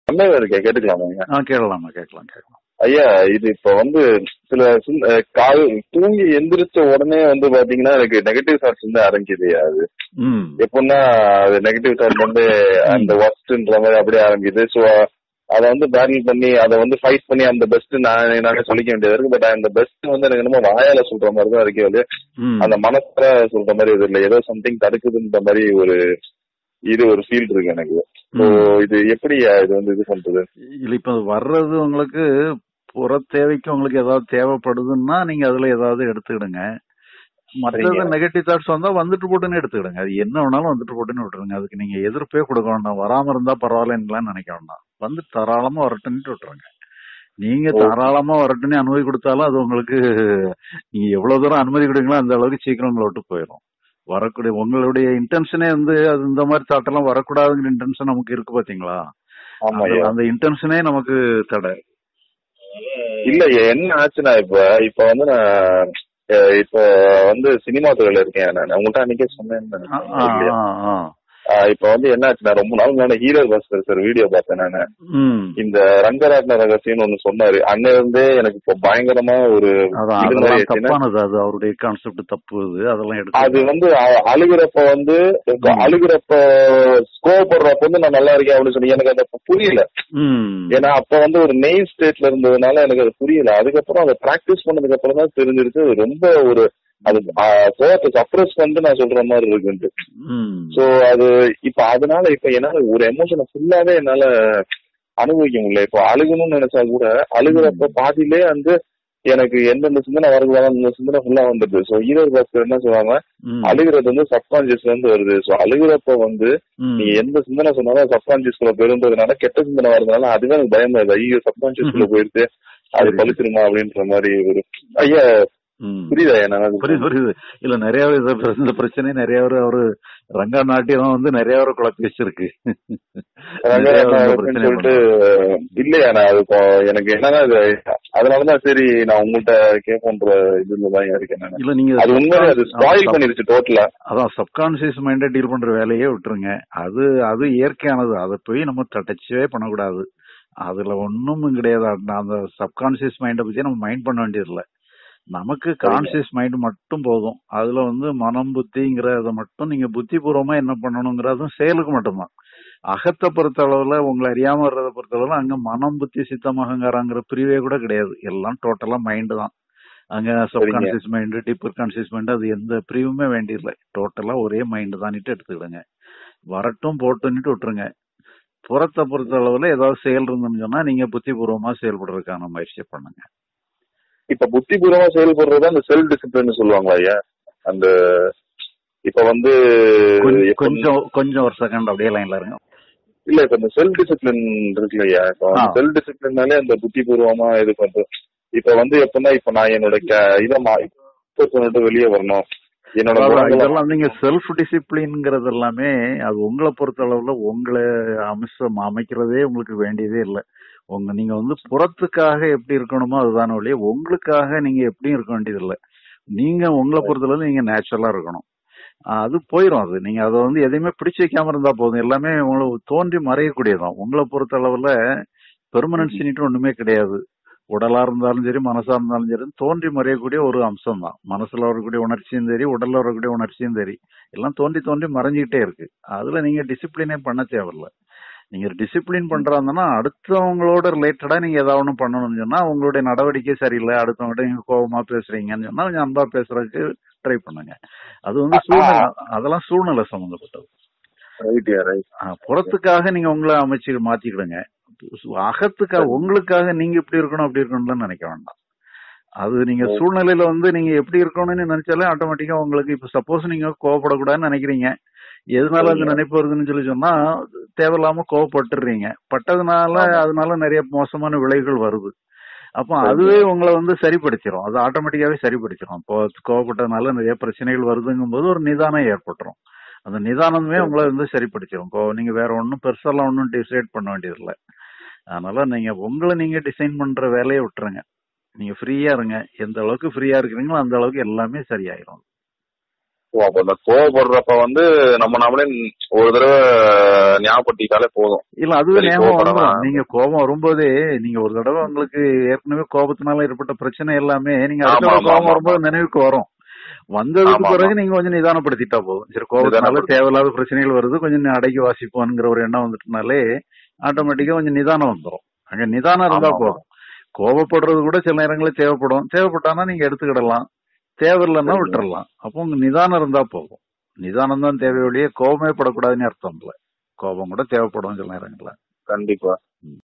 சந்தேகம் இருக்கே கேட்டுக்கலாமா ஆ கேட்கலாமா கேட்கலாம் கேட்கலாம் ஐயா இது இப்ப வந்து சில சில- அஹ் கால் தூங்கி எந்திரிச்ச உடனே வந்து பாத்தீங்கன்னா எனக்கு நெகட்டிவ் தாட்ஸ் வந்து ஆரம்பிக்குது அது ம் எப்படின்னா அது நெகட்டிவ் தாட் வந்து அந்த ஒர்ஸ்ட்ன்ற மாதிரி அப்படியே ஆரம்பிக்குது ஸோ அதை வந்து பேட்டில் பண்ணி அதை வந்து ஃபைட் பண்ணி அந்த பெஸ்ட் நான் நானே சொல்லிக்க வேண்டியது இருக்கு பட் அந்த பெஸ்ட் வந்து எனக்கு என்னமோ வாயால சொல்ற மாதிரி தான் இருக்கு அது ம் அந்த மனசுல சொல்ற மாதிரி இது இல்லை ஏதோ சம்திங் தடுக்குதுன்ற மாதிரி ஒரு இது ஒரு ஃபீல் இருக்கு எனக்கு ஸோ இது எப்படி இது வந்து இது பண்றது இல்ல இப்ப வர்றது உங்களுக்கு புற தேவைக்கு உங்களுக்கு ஏதாவது தேவைப்படுதுன்னா நீங்க அதுல ஏதாவது எடுத்துக்கிடுங்க மற்றது சரிங்க. நெகட்டிவ் தாட்ஸ் வந்தா வந்துட்டு போட்டுன்னு எடுத்துக்கிடுங்க அது என்ன வேணாலும் வந்துட்டு போட்டுன்னு விட்டுருங்க அதுக்கு நீங்க எதிர்ப்பே கொடுக்க வேண்டாம் வராம இருந்தா பரவாயில்லன்னுலாம் நினைக்க வேண்டாம் வந்து தாராளமா வரட்டுன்ட்டு விட்டுருங்க நீங்க ஓ. தாராளமா வரட்டுன்னு அனுமதி கொடுத்தாலும் அது உங்களுக்கு நீங்க எவ்வளவு தூரம் அனுமதி கொடுங்களோ அந்த அளவுக்கு சீக்கிரம் உங்களை விட்டு போயிடும் வரக்கூடிய உங்களுடைய இன்டென்ஷனே வந்து அது இந்த மாதிரி தாட்டெல்லாம் வரக்கூடாதுங்கிற இன்டென்ஷன் நமக்கு இருக்கு பாத்தீங்களா ஆமா அந்த- ஐயா அந்த இன்டென்ஷனே நமக்கு தடை இல்ல என்ன ஆச்சுன்னா இப்ப இப்ப வந்து நான் அஹ் இப்ப வந்து சினிமா துறையில இருக்கேன் நான் உங்கள்கிட்ட அன்னைக்கே சொன்னேன்னு ஆ, நினைக்கிறேன். ஆ, இல்லையா? ஆ, ஆ. ஆஹ் இப்ப வந்து என்ன ஆச்சுன்னா ரொம்ப நாள் முன்னாடி ஹீரோ பாஸ்கர் சார் வீடியோ பார்த்தேன் நானு ம். இந்த ரங்கராட்ன ரகசியம்னு ஒண்ணு சொன்னாரு அன்னையில இருந்தே எனக்கு இப்போ பயங்கரமா ஒரு அதான் இது மாதிரி அதெல்லாம் ஆச்சுன்னா, தப்பானது அது அவருடைய கான்செப்ட் தப்பு அது அதெல்லாம் அது எடுத்து வந்து அ- அழுகுறப்ப வந்து ம். அழுகுறப்ப கோவப்படுறப்ப வந்து நான் நல்லா இருக்கேன் அப்படின்னு சொல்லி எனக்கு அது அப்ப புரியல ம். ஏன்னா அப்ப வந்து ஒரு நெய் ஸ்டேட்ல இருந்ததுனால எனக்கு அது புரியல அதுக்கப்புறம் அதை பிராக்டிஸ் பண்ணதுக்கு அப்புறம் தான் தெரிஞ்சிருச்சு அது ரொம்ப ஒரு அது கோவத்தை சப்ரஸ் பண்ணிட்டு நான் சொல்ற மாதிரி இருக்குன்ட்டு ம். சோ அது இப்ப அதனால இப்ப என்னால ஒரு எமோஷனை ஃபுல்லாவே என்னால அனுபவிக்க முடியல இப்போ அழுகணும்னு நினைச்சா கூட அழுகுறப்ப பாதியிலே வந்து எனக்கு எந்தெந்த சிந்தனை வரக்கூடாது அந்த சிந்தனை ஃபுல்லா வந்துடுது சோ ஹீரோ பாஸ்கர் என்ன சொல்லுவாங்க ம். அழுகுறது வந்து சப்கான்சியஸ்ல இருந்து வருது சோ அழுகுறப்ப வந்து ம். நீ எந்த சிந்தனை சொன்னாலும் சப்கான்சியஸ்குள்ள போயிருந்ததுனால கெட்ட சிந்தனை வரதுனால அதுவே எனக்கு பயமா இருக்கு ஐயோ சப்கான்சியஸ்குள்ள போயிடுச்சு அது சரி. பழுத்துருமா அப்படின்ற மாதிரி ஒரு ஐயா ம். புரியுதா என்ன புரியுது புரியுது இல்ல நிறைய இது இந்த பிரச்சனை நிறைய பேர் அவரு ரங்கா நாட்டியம் வந்து நிறைய பேரை குழப்பி வச்சிருக்கு நிறைய பேர் இந்த பிரச்சனையை சொல்லிட்டு இல்லையா நான் அது இப்போ எனக்கு என்னன்னா இது அதனாலதான் சரி நான் உங்கள்கிட்ட கேட்போன்ற இதுல தான் இருக்கேன் நான் இல்ல நீங்க அது உண்மையிலே அது ஸ்பாயில் subconscious- பண்ணிருச்சு டோட்டலா அதான் சப்கான்சியஸ் மைண்ட டீல் பண்ற வேலையே விட்டுருங்க அது அது இயற்கையானது அதை போய் நம்ம டச்சவே பண்ணக்கூடாது அதுல ஒண்ணும் கிடையாது அந்த- அந்த சப்கான்சியஸ் மைண்ட பத்தி நம்ம மைண்ட் பண்ண வேண்டியது இல்ல நமக்கு கான்சியஸ் மைண்ட் மட்டும் போதும் அதுல வந்து மனம் புத்திங்கிறத மட்டும் நீங்க புத்திபூர்வமா என்ன பண்ணணுங்கிறதும் செயலுக்கு மட்டும்தான் அகத்தை பொறுத்த அளவுல உங்களை அறியாம வர்றதை பொறுத்த அளவுல அங்க மனம் புத்தி சித்தம் அகங்காரங்கிற பிரிவே கூட கிடையாது எல்லாம் டோட்டலா மைண்ட் தான் அங்க subconscious mind deeper conscious mind அது எந்த பிரிவுமே வேண்டியதில்லை டோட்டலா ஒரே மைண்ட் தானிட்டு எடுத்துக்கிடுங்க வரட்டும் போட்டுன்னுட்டு விட்டுருங்க புறத்தை பொறுத்த அளவுல ஏதாவது செயல் இருந்துன்னு சொன்னா நீங்க புத்திபூர்வமா செயல்படுறதுக்கான முயற்சி பண்ணுங்க இப்ப புத்திபூர்வமா செயல்படுறது அந்த செல்ஃப் டிசிப்ளின் சொல்லுவாங்களா ஐயா அந்த இப்ப வந்து கொஞ்சம் எப்ப- கொஞ்சம் கொஞ்சம் ஒரு செகண்ட் அப்படியே லைன்ல இருங்க இல்ல இப்ப இந்த செல்ஃப் டிசிப்ளின் இருக்கு இல்லையா இப்போ ஆ. செல்ஃப் டிசிப்ளின்னாலே அந்த புத்திபூர்வமா இது பண்றது இப்ப வந்து எப்படின்னா இப்ப நான் என்னோட க- இதை மா- விட்டு வெளியே வரணும் என்னோட அதான் குணங்களை- இதெல்லாம் நீங்க செல்ஃப் டிசிப்ளின்ங்கிறது எல்லாமே அது உங்களை பொறுத்த அளவுல உங்களை அம்சம் அமைக்கிறதே உங்களுக்கு வேண்டியதே இல்லை உங்க நீங்க வந்து புறத்துக்காக எப்படி இருக்கணுமோ அதுதான ஒழிய உங்களுக்காக நீங்க எப்படியும் இருக்க வேண்டியது இல்லை நீங்க உங்களை பொறுத்தளவு நீங்க நேச்சுரலா இருக்கணும் ஆஹ் அது போயிடும் அது நீங்க அதை வந்து எதையுமே பிடிச்சு வைக்காம இருந்தா போதும் எல்லாமே உங்களுக்கு தோன்றி மறையக்கூடியதான் உங்களை பொறுத்த அளவுல பெர்மனன்சினிட்டு ஒண்ணுமே கிடையாது உடலா இருந்தாலும் சரி மனசா இருந்தாலும் சரி தோன்றி மறையக்கூடிய ஒரு அம்சம் தான் மனசுல வரக்கூடிய உணர்ச்சியும் சரி உடல்ல வரக்கூடிய உணர்ச்சியும் சரி எல்லாம் தோன்றி தோன்றி மறைஞ்சிக்கிட்டே இருக்கு அதுல நீங்க டிசிப்ளினே பண்ண தேவையில்ல நீங்க டிசிப்ளின் பண்றாங்கன்னா அடுத்தவங்களோட ரிலேட்டடா நீங்க ஏதாவது ஒண்ணு பண்ணணும்னு சொன்னா உங்களுடைய நடவடிக்கை சரியில்லை அடுத்தவங்ககிட்ட நீங்க கோபமா பேசுறீங்கன்னு சொன்னா கொஞ்சம் அன்பா பேசுறதுக்கு ட்ரை பண்ணுங்க அது வந்து சூழ்நிலை அதெல்லாம் சூழ்நிலை சம்பந்தப்பட்டது Right, yeah, right. ஆஹ் புறத்துக்காக நீங்க உங்களை அமைச்சு மாத்திக்கிடுங்க அகத்துக்காக உங்களுக்காக நீங்க இப்படி இருக்கணும் அப்படி இருக்கணும்லாம் நினைக்க வேண்டாம் அது நீங்க சூழ்நிலையில வந்து நீங்க எப்படி இருக்கணும்னு நினைச்சாலே ஆட்டோமேட்டிக்கா உங்களுக்கு இப்ப சப்போஸ் நீங்க கோவப்படக்கூடாதுன்னு நினைக்கிறீங்க எதனால அந்த நினைப்பு வருதுன்னு சொல்லி சொன்னா தேவையில்லாம கோவப்பட்டுறீங்க பட்டதுனால அதனால நிறைய மோசமான விளைவுகள் வருது அப்போ அதுவே உங்களை வந்து சரிப்படுத்திடும் அது ஆட்டோமேட்டிக்காவே சரிப்படுத்திடும் இப்போ கோவப்பட்டதுனால நிறைய பிரச்சனைகள் வருதுங்கும் போது ஒரு நிதானம் ஏற்பட்டுரும் அந்த நிதானமே உங்களை வந்து சரிப்படுத்திடும் இப்போ நீங்க வேற ஒன்றும் பெருசாலாம் ஒன்றும் டிசைட் பண்ண வேண்டியதில்லை அதனால நீங்க உங்களை நீங்க டிசைன் பண்ற வேலையை விட்டுருங்க நீங்க ஃப்ரீயா இருங்க எந்த அளவுக்கு ஃப்ரீயா இருக்கிறீங்களோ அந்த அளவுக்கு எல்லாமே சரியாயிரும் ஓ அப்ப இந்த கோவப்படுறப்ப வந்து நம்ம நாமளே ஒரு தடவை ஞாபகப்படுத்திட்டாலே போதும் இல்ல அதுவே சரி, ஞாபகம் கோவப்படலாம். வந்துடும் நீங்க கோபம் வரும்போதே நீங்க ஒரு தடவை உங்களுக்கு ஏற்கனவே கோபத்தினால ஏற்பட்ட பிரச்சனை எல்லாமே நீங்க அடுத்த ஆமா, தடவை ஆமா, கோபம் ஆமா. வரும்போது நினைவுக்கு வரும் வந்ததுக்கு ஆமா, பிறகு ஆமா. நீங்க கொஞ்சம் நிதானப்படுத்திட்டா போதும் சரி கோபத்தினால நிதானப்படுத்தி- தேவையில்லாத பிரச்சனைகள் வருது கொஞ்சம் அடக்கி வாசிப்போங்கிற ஒரு எண்ணம் வந்துட்டுனாலே ஆட்டோமேட்டிக்கா கொஞ்சம் நிதானம் வந்துடும் அங்க நிதானம் இருந்தா ஆமா, ஆமா. போதும் கோபப்படுறது கூட சில நேரங்களில் தேவைப்படும் தேவைப்பட்டானா நீங்க எடுத்துக்கிடலாம் தேவையில்லைன்னா சரிங்க. விட்டுறலாம் அப்போ உங்க நிதானம் இருந்தா போதும் நிதானம் தான் தேவை ஒழிய கோபமே படக்கூடாதுன்னு அர்த்தம் இல்ல கோபம் கூட தேவைப்படும் சில நேரங்கள்ல கண்டிப்பா